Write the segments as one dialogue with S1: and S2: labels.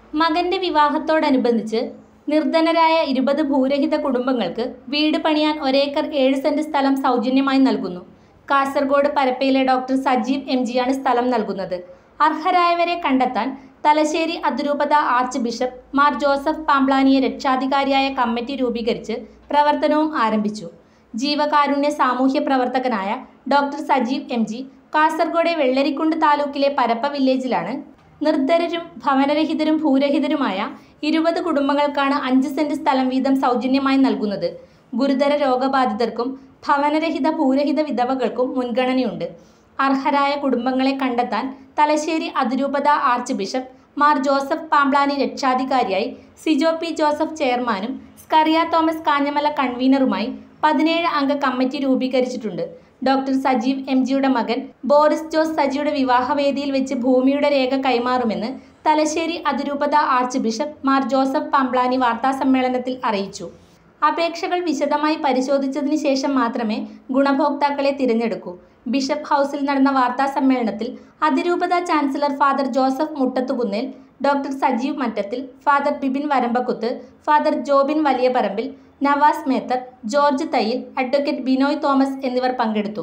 S1: മകന്റെ വിവാഹത്തോടനുബന്ധിച്ച് നിർധനരായ ഇരുപത് ഭൂരഹിത കുടുംബങ്ങൾക്ക് വീട് പണിയാൻ ഒരേക്കർ ഏഴ് സെന്റ് സ്ഥലം സൗജന്യമായി നൽകുന്നു കാസർഗോഡ് പരപ്പയിലെ ഡോക്ടർ സജീവ് എം ജിയാണ് സ്ഥലം നൽകുന്നത് അർഹരായവരെ കണ്ടെത്താൻ തലശ്ശേരി അതിരൂപത ആർച്ച് ബിഷപ്പ് മാർ ജോസഫ് പാംപ്ലാനിയെ രക്ഷാധികാരിയായ കമ്മിറ്റി രൂപീകരിച്ച് പ്രവർത്തനവും ആരംഭിച്ചു ജീവകാരുണ്യ സാമൂഹ്യ പ്രവർത്തകനായ doctor Sajeev M G Kasaragod Vellarikundu താലൂക്കിലെ പരപ്പ വില്ലേജിലാണ് നിർദ്ധരരും ഭവനരഹിതരും ഭൂരഹിതരുമായ ഇരുപത് കുടുംബങ്ങൾക്കാണ് അഞ്ച് സെന്റ് സ്ഥലം വീതം സൗജന്യമായി നൽകുന്നത് ഗുരുതര രോഗബാധിതർക്കും ഭവനരഹിത ഭൂരഹിത വിധവകൾക്കും മുൻഗണനയുണ്ട് അർഹരായ കുടുംബങ്ങളെ കണ്ടെത്താൻ തലശ്ശേരി അതിരൂപത archbishop Mar Joseph Pamplani രക്ഷാധികാരിയായി സിജോ പി ജോസഫ് ചെയർമാനും സ്കറിയ തോമസ് കാഞ്ഞമല കൺവീനറുമായി പതിനേഴ് അംഗ കമ്മിറ്റി രൂപീകരിച്ചിട്ടുണ്ട് ഡോക്ടർ സജീവ് എം ജിയുടെ മകൻ ബോറിസ് ജോസ് സജിയുടെ വിവാഹവേദിയിൽ വെച്ച് ഭൂമിയുടെ രേഖ കൈമാറുമെന്ന് തലശ്ശേരി അതിരൂപത archbishop Mar Joseph Pamplani വാർത്താസമ്മേളനത്തിൽ അറിയിച്ചു അപേക്ഷകൾ വിശദമായി പരിശോധിച്ചതിന് ശേഷം മാത്രമേ ഗുണഭോക്താക്കളെ തിരഞ്ഞെടുക്കൂ ബിഷപ്പ് ഹൗസിൽ നടന്ന വാർത്താ സമ്മേളനത്തിൽ അതിരൂപത chancellor father Joseph Muttathukunnel doctor Sajeev Mattathil father Bibin Varambakuth father Jobin Valiya Parambil Navas Methar George Thayyil advocate Binoy Thomas എന്നിവർ പങ്കെടുത്തു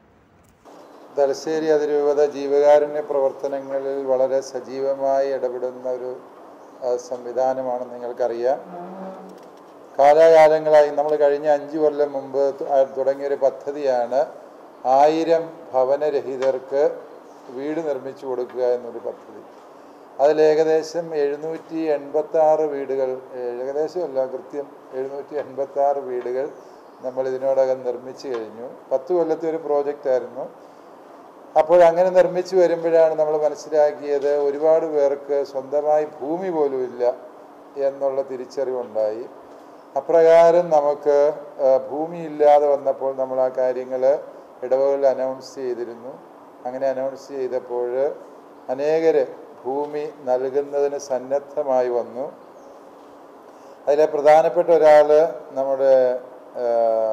S2: തലശ്ശേരി അതിരൂപത ജീവകാരുണ്യ പ്രവർത്തനങ്ങളിൽ വളരെ സജീവമായി ഇടപെടുന്ന ഒരു ആ, സംവിധാനമാണെന്ന് നിങ്ങൾക്കറിയാം കാലാകാലങ്ങളായി നമ്മൾ കഴിഞ്ഞ അഞ്ച് കൊല്ലം മുമ്പ് തു- ആ, തുടങ്ങിയൊരു പദ്ധതിയാണ് ആയിരം ഭവനരഹിതർക്ക് വീട് നിർമ്മിച്ചു കൊടുക്കുക എന്നൊരു പദ്ധതി അതിൽ ഏകദേശം എഴുന്നൂറ്റി എൺപത്തി ആറ് വീടുകൾ ഏകദേശമല്ല കൃത്യം എഴുന്നൂറ്റി എൺപത്തി ആറ് വീടുകൾ നമ്മൾ ഇതിനോടകം നിർമ്മിച്ചു കഴിഞ്ഞു പത്ത് കൊല്ലത്തെ ഒരു പ്രോജക്റ്റ് ആയിരുന്നു അപ്പോൾ അങ്ങനെ നിർമ്മിച്ചു വരുമ്പോഴാണ് നമ്മൾ മനസ്സിലാക്കിയത് ഒരുപാട് പേർക്ക് സ്വന്തമായി ഭൂമി പോലും ഇല്ല എന്നുള്ള തിരിച്ചറിവുണ്ടായി അപ്രകാരം നമുക്ക് ആ, ഭൂമി ഇല്ലാതെ വന്നപ്പോൾ നമ്മൾ ആ കാര്യങ്ങൾ ഇടവകളിൽ അനൗൺസ് ചെയ്തിരുന്നു അങ്ങനെ അനൗൺസ് ചെയ്തപ്പോൾ അനേകർ ഭൂമി നൽകുന്നതിന് സന്നദ്ധമായി വന്നു അതിലെ പ്രധാനപ്പെട്ട ഒരാൾ നമ്മുടെ ആ,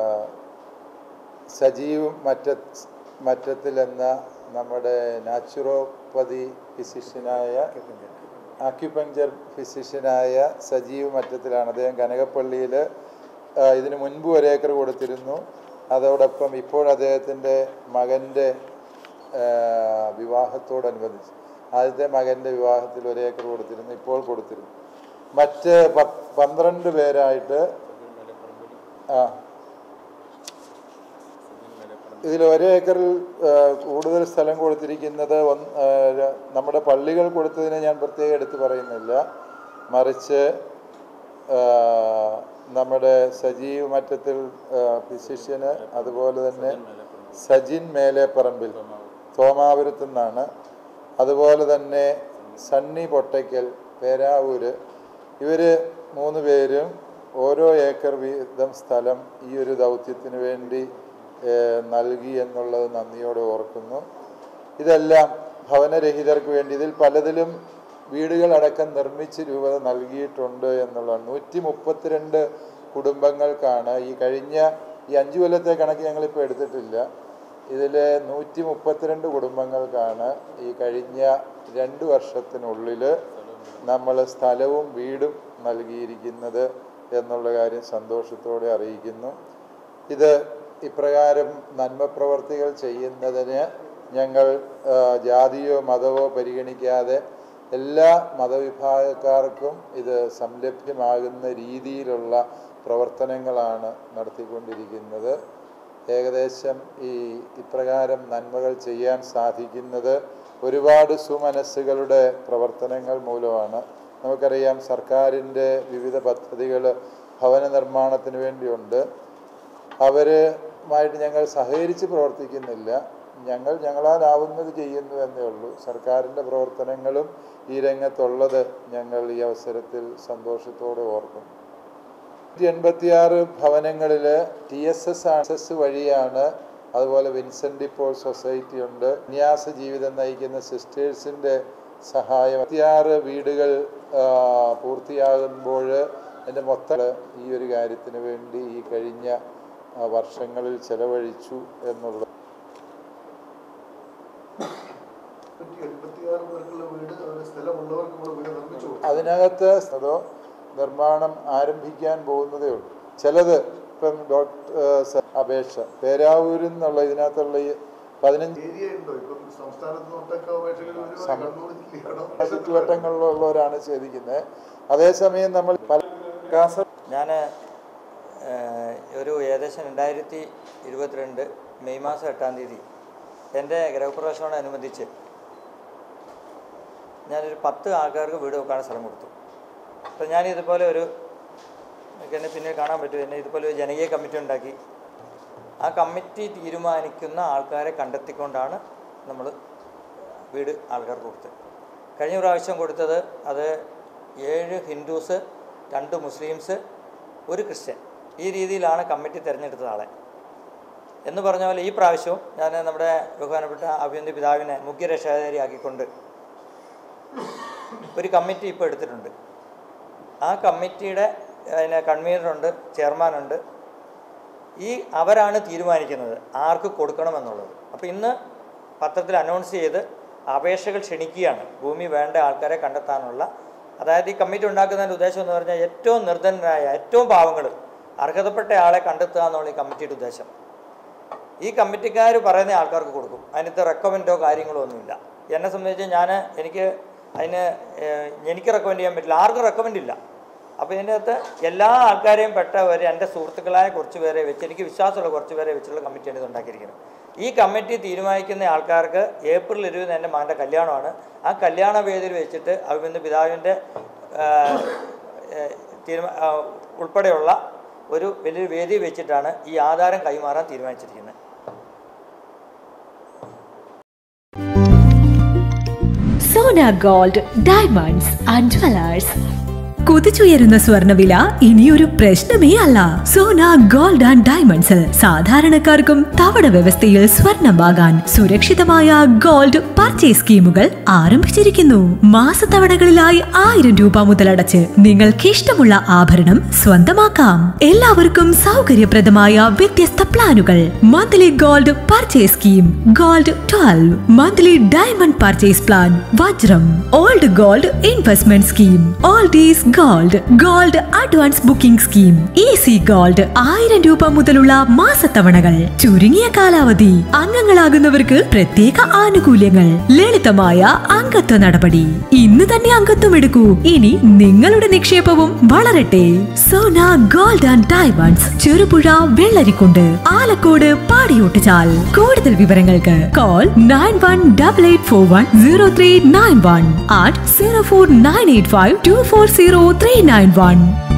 S2: സജീവ് മറ്റ മറ്റത്തിൽ എന്ന നമ്മുടെ നാച്ചുറോപ്പതി ഫിസിഷ്യനായ ആക്യുപങ്ചർ ഫിസിഷ്യനായ സജീവ് മറ്റത്തിലാണ് അദ്ദേഹം കനകപ്പള്ളിയിൽ ഇതിന് മുൻപ് ഒരു ഏക്കർ കൊടുത്തിരുന്നു അതോടൊപ്പം ഇപ്പോൾ അദ്ദേഹത്തിൻ്റെ മകൻ്റെ വിവാഹത്തോടനുബന്ധിച്ച് ആദ്യത്തെ മകൻ്റെ വിവാഹത്തിൽ ഒരു ഏക്കർ കൊടുത്തിരുന്നു ഇപ്പോൾ കൊടുത്തിരുന്നു മറ്റ് പത്ത് പന്ത്രണ്ട് പേരായിട്ട് ആ ഇതിൽ ഒരു ഏക്കറിൽ ആ, കൂടുതൽ സ്ഥലം കൊടുത്തിരിക്കുന്നത് ഒന്ന് ആ, ര- നമ്മുടെ പള്ളികൾ കൊടുത്തതിനെ ഞാൻ പ്രത്യേകം എടുത്തു പറയുന്നില്ല മറിച്ച് ആ, നമ്മുടെ സജീവ് മറ്റത്തിൽ ഫിസിഷ്യന് അതുപോലെ തന്നെ സജിൻ മേലേപ്പറമ്പിൽ തോമാപുരത്തു നിന്നാണ് അതുപോലെ തന്നെ സണ്ണി പൊട്ടയ്ക്കൽ പേരാവൂര് ഇവർ മൂന്ന് പേരും ഓരോ ഏക്കർ വീതം സ്ഥലം ഈ ഒരു ദൗത്യത്തിന് വേണ്ടി ഏഹ്, നൽകി എന്നുള്ളത് നന്ദിയോടെ ഓർക്കുന്നു ഇതെല്ലാം ഭവനരഹിതർക്ക് വേണ്ടി ഇതിൽ പലതിലും വീടുകളടക്കം നിർമ്മിച്ച് രൂപത നൽകിയിട്ടുണ്ട് എന്നുള്ളതാണ് നൂറ്റി മുപ്പത്തിരണ്ട് കുടുംബങ്ങൾക്കാണ് ഈ കഴിഞ്ഞ ഈ അഞ്ചു കൊല്ലത്തെ കണക്ക് ഞങ്ങളിപ്പോൾ എടുത്തിട്ടില്ല ഇതിൽ നൂറ്റി മുപ്പത്തിരണ്ട് കുടുംബങ്ങൾക്കാണ് ഈ കഴിഞ്ഞ രണ്ട് വർഷത്തിനുള്ളിൽ നമ്മൾ സ്ഥലവും വീടും നൽകിയിരിക്കുന്നത് എന്നുള്ള കാര്യം സന്തോഷത്തോടെ അറിയിക്കുന്നു ഇത് ഇപ്രകാരം നന്മ പ്രവർത്തികൾ ചെയ്യുന്നതിന് ഞങ്ങൾ ആ, ജാതിയോ മതമോ പരിഗണിക്കാതെ എല്ലാ മതവിഭാഗക്കാർക്കും ഇത് സംലഭ്യമാകുന്ന രീതിയിലുള്ള പ്രവർത്തനങ്ങളാണ് നടത്തിക്കൊണ്ടിരിക്കുന്നത് ഏകദേശം ഈ ഇപ്രകാരം നന്മകൾ ചെയ്യാൻ സാധിക്കുന്നത് ഒരുപാട് സുമനസ്സുകളുടെ പ്രവർത്തനങ്ങൾ മൂലമാണ് നമുക്കറിയാം സർക്കാരിൻ്റെ വിവിധ പദ്ധതികൾ ഭവന നിർമ്മാണത്തിന് വേണ്ടിയുണ്ട് അവരുമായിട്ട് ഞങ്ങൾ സഹകരിച്ച് പ്രവർത്തിക്കുന്നില്ല ഞങ്ങൾ ഞങ്ങളാലാവുന്നത് ചെയ്യുന്നു എന്നേ ഉള്ളൂ സർക്കാരിൻ്റെ പ്രവർത്തനങ്ങളും ഈ രംഗത്തുള്ളത് ഞങ്ങൾ ഈ അവസരത്തിൽ സന്തോഷത്തോടെ ഓർക്കുന്നു നൂറ്റി എൺപത്തിയാറ് ഭവനങ്ങളിൽ ടി എസ് എസ് ആക്സസ് വഴിയാണ് അതുപോലെ വിൻസെൻ്റ് ഇപ്പോൾ സൊസൈറ്റി ഉണ്ട് വിന്യാസ ജീവിതം നയിക്കുന്ന സിസ്റ്റേഴ്സിൻ്റെ സഹായം ഇരുപത്തിയാറ് വീടുകൾ ആ, പൂർത്തിയാകുമ്പോൾ എൻ്റെ മൊത്തം ഈ ഒരു കാര്യത്തിന് വേണ്ടി ഈ കഴിഞ്ഞ ആ, വർഷങ്ങളിൽ ചെലവഴിച്ചു എന്നുള്ളത്
S3: നൂറ്റി എൺപത്തിയാറ് പേർക്കുള്ള വീട് അവരുടെ സ്ഥലമുള്ളവർക്ക് കൂടെ വീട് നിർമ്മിച്ചു കൊടുക്കും
S2: അതിനകത്ത് അതോ നിർമ്മാണം ആരംഭിക്കാൻ പോകുന്നതേ ഉള്ളൂ ചിലത് ഇപ്പം ഡോക്ടർ അപേക്ഷ പേരാവൂരിൽ നിന്നുള്ള ഇതിനകത്തുള്ള ഈ പതിനഞ്ച്
S3: ഏരിയ ഉണ്ടോ ഇപ്പം സംസ്ഥാനത്ത് നിന്നൊട്ടൊക്കെ അപേക്ഷകൾ വരുവാണെങ്കിൽ കണ്ണൂർ ജില്ലയാണോ
S2: ചുറ്റുവട്ടങ്ങളിലുള്ളവരാണ് ചോദിക്കുന്നത് അതേസമയം നമ്മൾ പല കാസർ
S4: ഞാൻ ഒരു ഏകദേശം രണ്ടായിരത്തി ഇരുപത്തിരണ്ട് മെയ് മാസം എട്ടാം തീയതി എൻ്റെ ഗൃഹപ്രവേശനോടനുബന്ധിച്ച് ഞാനൊരു പത്ത് ആൾക്കാർക്ക് വീട് വെക്കാൻ സ്ഥലം കൊടുത്തു അപ്പോൾ ഞാൻ ഇതുപോലെ ഒരു എനിക്ക് എന്നെ പിന്നെ കാണാൻ പറ്റും എന്നെ ഇതുപോലെ ഒരു ജനകീയ കമ്മിറ്റി ഉണ്ടാക്കി ആ കമ്മിറ്റി തീരുമാനിക്കുന്ന ആൾക്കാരെ കണ്ടെത്തിക്കൊണ്ടാണ് നമ്മൾ വീട് ആൾക്കാർക്ക് കൊടുത്തത് കഴിഞ്ഞ പ്രാവശ്യം കൊടുത്തത് അത് ഏഴ് ഹിന്ദുസ് രണ്ട് മുസ്ലിംസ് ഒരു ക്രിസ്ത്യൻ ഈ രീതിയിലാണ് കമ്മിറ്റി തിരഞ്ഞെടുത്തത് ആളെ എന്ന് പറഞ്ഞ പോലെ ഈ പ്രാവശ്യവും ഞാൻ നമ്മുടെ ബഹുമാനപ്പെട്ട അഭിനന്ദ പിതാവിനെ മുഖ്യ രക്ഷാധികാരിയാക്കിക്കൊണ്ട് ഒരു കമ്മിറ്റി ഇപ്പോൾ എടുത്തിട്ടുണ്ട് ആ കമ്മിറ്റിയുടെ അതിന് കൺവീനറുണ്ട് ചെയർമാനുണ്ട് ഈ അവരാണ് തീരുമാനിക്കുന്നത് ആർക്ക് കൊടുക്കണമെന്നുള്ളത് അപ്പോൾ ഇന്ന് പത്രത്തിൽ അനൗൺസ് ചെയ്ത് അപേക്ഷകൾ ക്ഷണിക്കുകയാണ് ഭൂമി വേണ്ട ആൾക്കാരെ കണ്ടെത്താനുള്ള അതായത് ഈ കമ്മിറ്റി ഉണ്ടാക്കുന്നതിൻ്റെ ഉദ്ദേശം എന്ന് പറഞ്ഞാൽ ഏറ്റവും നിർധനരായ ഏറ്റവും പാവങ്ങൾ അർഹതപ്പെട്ട ആളെ കണ്ടെത്തുക എന്നുള്ള ഈ കമ്മിറ്റിയുടെ ഉദ്ദേശം ഈ കമ്മിറ്റിക്കാർ പറയുന്ന ആൾക്കാർക്ക് കൊടുക്കും അതിനകത്ത് റെക്കമെൻഡോ കാര്യങ്ങളോ ഒന്നുമില്ല എന്നെ സംബന്ധിച്ച് ഞാൻ എനിക്ക് അതിന് ഏഹ്, എനിക്ക് റെക്കമെൻഡ് ചെയ്യാൻ പറ്റില്ല ആർക്കും റെക്കമെൻഡ് ഇല്ല അപ്പോൾ ഇതിൻ്റെ അകത്ത് എല്ലാ ആൾക്കാരെയും പെട്ടവർ എൻ്റെ സുഹൃത്തുക്കളായ കുറച്ച് പേരെ വെച്ച് എനിക്ക് വിശ്വാസമുള്ള കുറച്ച് പേരെ വെച്ചുള്ള കമ്മിറ്റിയാണ് ഇത് ഉണ്ടാക്കിയിരിക്കുന്നത് ഈ കമ്മിറ്റി തീരുമാനിക്കുന്ന ആൾക്കാർക്ക് ഏപ്രിൽ ഇരുപതിന് എൻ്റെ മകൻ്റെ കല്യാണമാണ് ആ കല്യാണ വേദിയിൽ വെച്ചിട്ട് അഭിമന്യ പിതാവിൻ്റെ തീരുമാ ആ, ഉൾപ്പെടെയുള്ള ഒരു വലിയൊരു വേദി വെച്ചിട്ടാണ് ഈ ആധാരം കൈമാറാൻ തീരുമാനിച്ചിരിക്കുന്നത്
S5: Sona gold diamonds and jewellers കുതിച്ചുയരുന്ന സ്വർണ്ണവില ഇനിയൊരു പ്രശ്നമേ അല്ല സോന ഗോൾഡ് ആൻഡ് ഡയമണ്ട്സിൽ സാധാരണക്കാർക്കും തവണ വ്യവസ്ഥയിൽ സ്വർണം വാങ്ങാൻ സുരക്ഷിതമായ ഗോൾഡ് പർച്ചേസ് സ്കീമുകൾ ആരംഭിച്ചിരിക്കുന്നു മാസത്തവണകളിലായി ആയിരം രൂപ മുതലടച്ച് നിങ്ങൾക്ക് ഇഷ്ടമുള്ള ആഭരണം സ്വന്തമാക്കാം എല്ലാവർക്കും സൗകര്യപ്രദമായ വ്യത്യസ്ത പ്ലാനുകൾ monthly gold purchase scheme gold twelve monthly diamond purchase plan വജ്രം old gold investment scheme all days gold gold advance booking scheme easy gold ആയിരം രൂപ മുതലുള്ള മാസത്തവണകൾ ചുരുങ്ങിയ കാലാവധി അംഗങ്ങളാകുന്നവർക്ക് പ്രത്യേക ആനുകൂല്യങ്ങൾ ലളിതമായ അംഗത്വ നടപടി ഇന്ന് തന്നെ അംഗത്വം എടുക്കൂ ഇനി നിങ്ങളുടെ നിക്ഷേപവും വളരട്ടെ Sona gold and diamonds Cherupuzha Vellarikundu Alakode Padiyottuchal കൂടുതൽ വിവരങ്ങൾക്ക് call nine one double eight four one zero three nine one eight zero four nine eight five two four zero three nine one